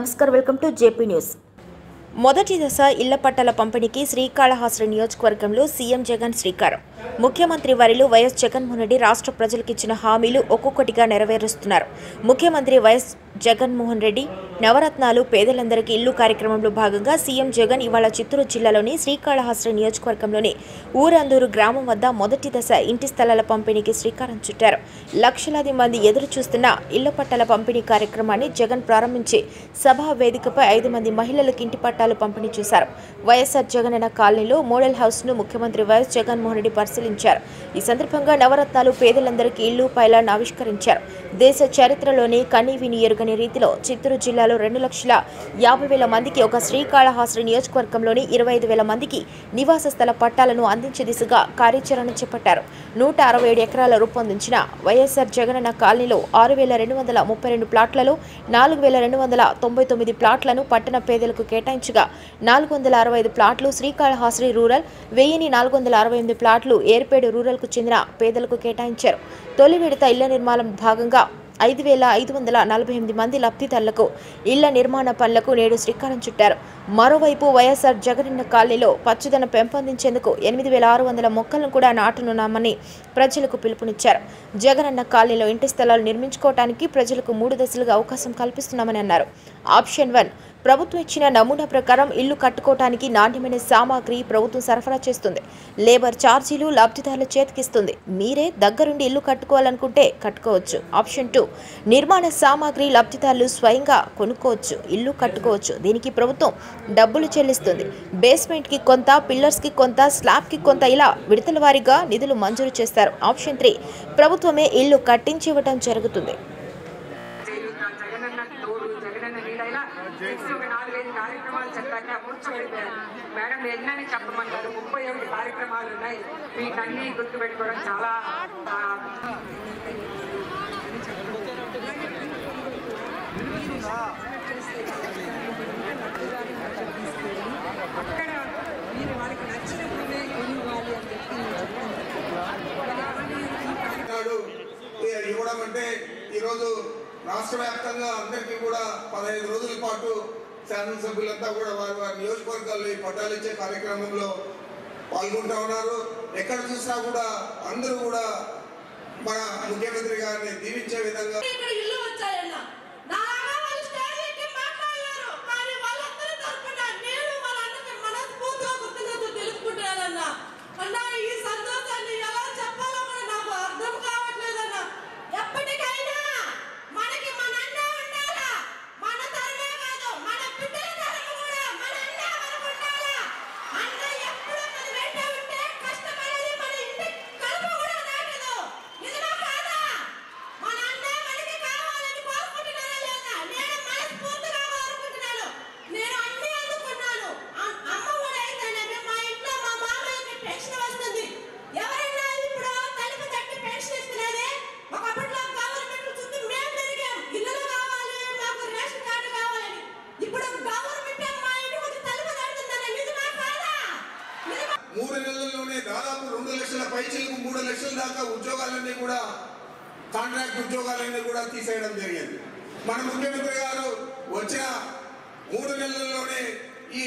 నమస్కారం welcome to JP news మొదటి దశ ఇళ్ల పట్టాల పంపిణీకి శ్రీకాళహస్తి నియోజకవర్గంలో సీఎం జగన్ శ్రీకారం ముఖ్యమంత్రి వరిలో వైఎస్ జగన్మోహన్ రెడ్డి రాష్ట్ర ప్రజలకు ఇచ్చిన హామీలు ఒక్కొక్కటిగా నెరవేరుస్తున్నారు ముఖ్యమంత్రి వైఎస్ జగన్మోహన్ రెడ్డి నవరత్నాలు పేదలందరికీ ఇల్లు కార్యక్రమంలో భాగంగా సీఎం జగన్ ఇవాళ చిత్తూరు జిల్లాలోని శ్రీకాళహస్తి నియోజకవర్గంలోని ఊరందూరు గ్రామం వద్ద మొదటి దశ ఇంటి స్థలాల పంపిణీకి శ్రీకారం చుట్టారు లక్షలాది మంది ఎదురు చూస్తున్న ఇళ్ల పట్టాల పంపిణీ కార్యక్రమాన్ని జగన్ ప్రారంభించి సభా వేదికపై ఐదు మంది మహిళలకు ఇంటి పట్టాలు పంపిణీ చేశారు వైఎస్ఆర్ జగనన్న కాలనీలో మోడల్ హౌస్ ను ముఖ్యమంత్రి వైఎస్ జగన్మోహన్ రెడ్డి పరిశీలించారు ఈ సందర్భంగా నవరత్నాలు పేదలందరికీ ఇల్లు పైలాన్ని ఆవిష్కరించారు దేశ చరిత్రలోనే కనీవిని ఎరుగని రీతిలో చిత్తూరు జిల్లాలో రెండు లక్షల యాభై వేల మందికి ఒక శ్రీకాళహస్తి నియోజకవర్గంలోని ఇరవై ఐదు వేల మందికి నివాస స్థల పట్టాలను అందించే దిశగా కార్యాచరణ చేపట్టారు నూట అరవై ఏడు ఎకరాల రూపొందించిన వైఎస్ఆర్ జగనన్న కాలనీలో ఆరు వేల రెండు వందల ముప్పై రెండు ప్లాట్లలో నాలుగు వేల రెండు వందల తొంభై తొమ్మిది ప్లాట్లను పట్టణ పేదలకు కేటాయించగా నాలుగు వందల అరవై ఐదు ప్లాట్లు శ్రీకాళహస్తి రూరల్ వెయ్యిని నాలుగు వందల అరవై ఎనిమిది ప్లాట్లు ఏర్పేడు రూరల్కు చెందిన పేదలకు కేటాయించారు తొలి విడత ఇళ్ల నిర్మాణం భాగంగా ఐదు వేల ఐదు వందల నలభై ఎనిమిది మంది లబ్ధిదారులకు ఇళ్ల నిర్మాణ పనులకు నేడు శ్రీకారం చుట్టారు మరోవైపు వైఎస్ఆర్ జగనన్న కాలనీలో పచ్చదనం పెంపొందించేందుకు ఎనిమిది వేల ఆరు వందల మొక్కలను కూడా నాటనున్నామని ప్రజలకు పిలుపునిచ్చారు జగనన్న కాలనీలో ఇంటి స్థలాలు నిర్మించుకోవడానికి ప్రజలకు మూడు దశలుగా అవకాశం కల్పిస్తున్నామని అన్నారు ఆప్షన్ వన్ ప్రభుత్వం ఇచ్చిన నమూనా ప్రకారం ఇల్లు కట్టుకోవటానికి నాణ్యమైన సామాగ్రి ప్రభుత్వం సరఫరా చేస్తుంది లేబర్ ఛార్జీలు లబ్ధిదారుల చేతికిస్తుంది మీరే దగ్గరుండి ఇల్లు కట్టుకోవాలనుకుంటే కట్టుకోవచ్చు ఆప్షన్ టూ నిర్మాణ సామాగ్రి లబ్ధిదారులు స్వయంగా కొనుక్కోవచ్చు ఇల్లు కట్టుకోవచ్చు దీనికి ప్రభుత్వం డబ్బులు చెల్లిస్తుంది బేస్మెంట్కి కొంత పిల్లర్స్కి కొంత స్లాబ్కి కొంత ఇలా విడతల వారీగా నిధులు మంజూరు చేస్తారు ఆప్షన్ త్రీ ప్రభుత్వమే ఇల్లు కట్టించి ఇవ్వటం జరుగుతుంది జగనన్న తోడు జగనన్న నీడైనా నెక్స్ట్ ఒక నాలుగైదు కార్యక్రమాలు చెప్పాక కూర్చోబెట్టారు మేడం యజ్ఞాన్ని చెప్పమన్నారు ముప్పై ఒకటి కార్యక్రమాలు ఉన్నాయి వీటన్ని గుర్తుపెట్టుకోవడం చాలా ఆ, అక్కడ మీరు వాళ్ళకి నచ్చినప్పుడే కొనివ్వాలి అని చెప్పి నాడు ఇ- ఇవ్వడం అంటే ఈరోజు రాష్ట్ర వ్యాప్తంగా అందరికీ కూడా పదహైదు రోజుల పాటు శాసనసభ్యులంతా కూడా వారి వారి నియోజకవర్గాల్లో ఈ పట్టాలు ఇచ్చే కార్యక్రమంలో పాల్గొంటా ఉన్నారు ఎక్కడ చూసినా కూడా అందరూ కూడా మన ముఖ్యమంత్రి గారిని దీవించే విధంగా ఇక్కడ ఇల్లు వచ్చాయన్న నాలాగా వాళ్ళు స్టేజ్ ఎక్కి మాట్లాడారు కానీ వాళ్ళందరూ తరపున నేను వాళ్ళ అన్నకి మనస్ఫూర్తిగా కృతజ్ఞతలు తెలుపుకుంటున్నానన్న అన్న ఈ సంతోషాన్ని ఎలా చెప్పాలో కూడా నాకు అర్థం కావట్లేదన్న ఎప్పటికైనా మనకి మన అన్న ఉండాలా మన తరమే కాదు మన బిడ్డల తరం కూడా మన అన్న మనకు ఉండాలా అన్న ఎప్పుడు మన వెంట ఉంటే కష్టపడేది మన ఇంటి కలుపు కూడా నాటదు నిజమా కాదా మన అన్న మనకి కావాలని కోరుకుంటున్నారా లేదా నేను మనస్ఫూర్తిగా కోరుకుంటున్నాను నేను అన్ని అందుకున్నాను అ- అమ్మ కూడా అయితేనే మా ఇంట్లో మా మామయ్యకి పెన్షన్ వస్తుంది ఎవరైనా ఇప్పుడు తలుపు తట్టి పెన్షన్ ఇస్తున్నది ఒకప్పట్లో గవర్నమెంట్ చుట్టూ మేము తిరిగాం ఇల్లులు కావాలి మాకు రేషన్ కార్డు కావాలని ఇప్పుడు గవర్నమెంట్ మా ఇంటికి వచ్చి తలుపు తడుతుందని నిజమా కాదా నిజమా మూడు నెలల్లోనే దాదాపు రెండు లక్షల పైచీలకు మూడు లక్షల దాకా ఉద్యోగాలన్నీ కూడా కాంట్రాక్ట్ ఉద్యోగాలన్నీ కూడా తీసేయడం జరిగింది మన ముఖ్యమంత్రి గారు వచ్చిన మూడు నెలల్లోనే ఈ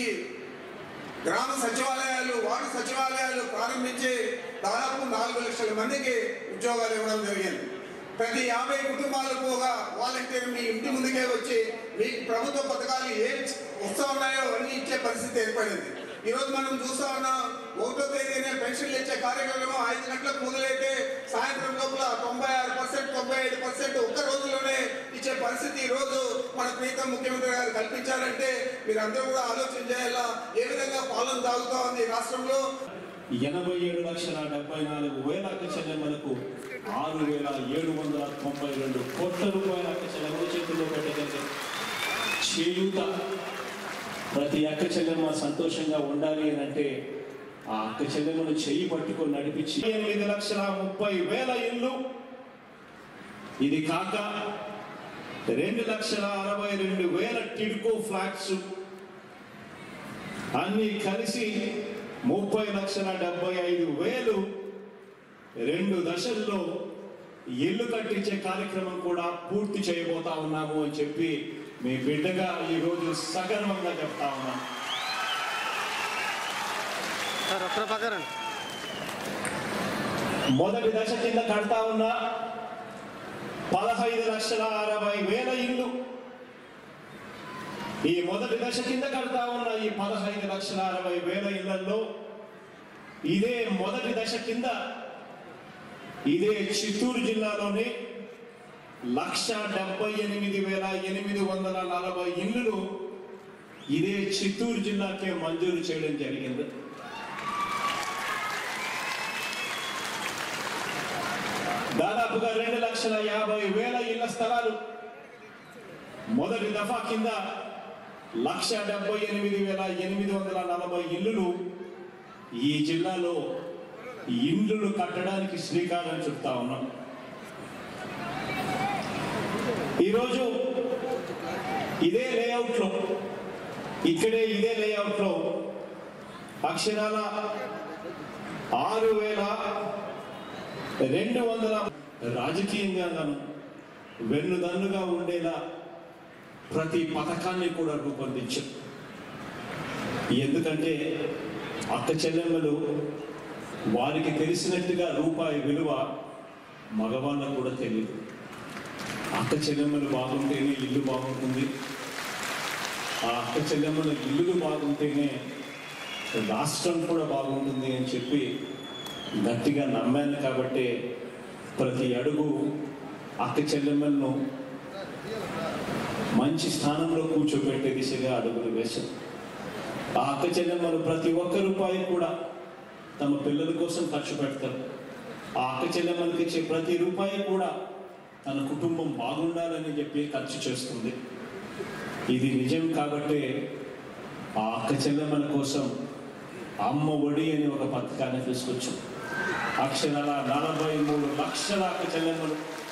గ్రామ సచివాలయాలు వార్డు సచివాలయాలు ప్రారంభించి దాదాపు నాలుగు లక్షల మందికి ఉద్యోగాలు ఇవ్వడం జరిగింది ప్రతి యాభై కుటుంబాలకు ఒక వాలంటీర్ మీ ఇంటి ముందుకే వచ్చి మీ ప్రభుత్వ పథకాలు ఏం వస్తూ ఉన్నాయో అన్ని ఇచ్చే పరిస్థితి ఏర్పడింది ఈరోజు మనం చూస్తా ఉన్నాం ఒకటో తేదీనే పెన్షన్లు ఇచ్చే కార్యక్రమం ఐదు గంటలకు మొదలైతే సాయంత్రం లోపల తొంభై ఆరు పర్సెంట్ తొంభై ఐదు పర్సెంట్ ఒక్క రోజులోనే ఇచ్చే పరిస్థితి ఈ రోజు మన ప్రీతం ముఖ్యమంత్రి గారు కల్పించారంటే మీరు అందరూ కూడా ఆలోచన చేయాలా ఏ విధంగా పాలన సాగుతా ఉంది ఈ రాష్ట్రంలో ఎనభై ఏడు లక్షల డెబ్బై నాలుగు వేల అక్క చెల్లెమ్మలకు ఆరు వేల ఏడు వందల తొంభై రెండు కోట్ల రూపాయల అక్క చెల్లెమ్మలు చేతుల్లో పెట్టగలిగే చేయూత ప్రతి అక్క చెల్లెమ్మ సంతోషంగా ఉండాలి అని అంటే ఆ అక్క చెల్లెమ్మను చెయ్యి పట్టుకొని నడిపించి ఎనిమిది లక్షల ముప్పై వేల ఇల్లు ఇది కాక రెండు లక్షల అరవై రెండు వేల టిడ్కో ఫ్లాట్స్ అన్ని కలిసి ముప్పై లక్షల డెబ్బై ఐదు వేలు రెండు దశల్లో ఇల్లు కట్టించే కార్యక్రమం కూడా పూర్తి చేయబోతా ఉన్నాము అని చెప్పి మీ బిడ్డగా ఈరోజు సగర్వంగా చెప్తా ఉన్నాను సార్ ఒక్కర పక్కన మొదటి దశ కింద కడతా ఉన్న పదహైదు లక్షల అరవై వేల ఇల్లు ఈ మొదటి దశ కింద కడతా ఉన్న ఈ పదహైదు లక్షల అరవై వేల ఇళ్లలో ఇదే మొదటి దశ కింద ఇదే చిత్తూరు జిల్లాలోని లక్ష డెబ్బై ఎనిమిది వేల ఎనిమిది వందల నలభై ఇల్లులు ఇదే చిత్తూరు జిల్లాకే మంజూరు చేయడం జరిగింది దాదాపుగా రెండు లక్షల యాభై వేల ఇళ్ల స్థలాలు మొదటి దఫా కింద లక్ష డెబ్బై ఎనిమిది వేల ఎనిమిది వందల నలభై ఇల్లులు ఈ జిల్లాలో ఇండ్లు కట్టడానికి శ్రీకారం చుడతా ఉన్నాం ఈరోజు ఇదే లేఅవుట్లో ఇక్కడే ఇదే లేఅవుట్లో అక్షరాల ఆరు వేల రెండు వందల రాజకీయంగా గాను వెన్నుదన్నుగా ఉండేలా ప్రతి పథకాన్ని కూడా రూపొందించాం ఎందుకంటే అక్క చెల్లెమ్మలు వారికి తెలిసినట్టుగా రూపాయి విలువ మగవాళ్ళకు కూడా తెలియదు అక్క చెల్లెమ్మలు బాగుంటేనే ఇల్లు బాగుంటుంది ఆ అక్క చెల్లెమ్మల ఇల్లులు బాగుంటేనే రాష్ట్రం కూడా బాగుంటుంది అని చెప్పి గట్టిగా నమ్మాను కాబట్టి ప్రతి అడుగు అక్క చెల్లెమ్మలను మంచి స్థానంలో కూర్చోబెట్టే దిశగా అడుగులు వేశాం ఆ అక్క చెల్లెమ్మలు ప్రతి ఒక్క రూపాయి కూడా తమ పిల్లల కోసం ఖర్చు పెడతారు ఆ అక్క చెల్లెమ్మలకి ఇచ్చే ప్రతి రూపాయి కూడా తన కుటుంబం బాగుండాలని చెప్పి ఖర్చు చేస్తుంది ఇది నిజం కాబట్టి ఆ అక్క చెల్లెమ్మల కోసం అమ్మ ఒడి అని ఒక పథకాన్ని తీసుకొచ్చాం అక్షరాల నలభై మూడు లక్షల అక్క చెల్లెమ్మలు